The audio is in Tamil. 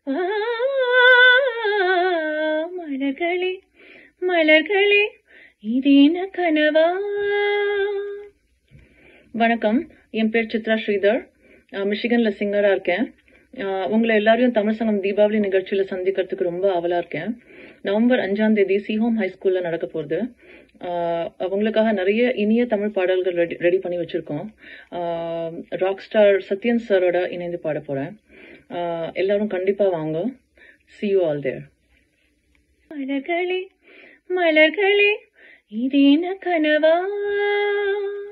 ஆ, மலர்களே மலர்களே இது என்ன கனவா வணக்கம் என் பேர் சித்ரா ஸ்ரீதர் அஹ் மிஷிகன்ல சிங்கரா இருக்கேன் அஹ் உங்களை எல்லாரையும் தமிழ் சங்கம் தீபாவளி நிகழ்ச்சியில சந்திக்கிறதுக்கு ரொம்ப ஆவலா இருக்கேன் நவம்பர் அஞ்சாம் தேதி சிஹோம் ஹை ஸ்கூல்ல நடக்க போகுது அஹ் அவங்களுக்காக நிறைய இனிய தமிழ் பாடல்கள் ரெடி ரெடி பண்ணி வச்சிருக்கோம் ராக் ஸ்டார் சத்யன் சாரோட இணைந்து பாட போறேன் அஹ் எல்லாரும் கண்டிப்பா வாங்க see you all there மலர்களே மலர்களே இது என்ன கனவா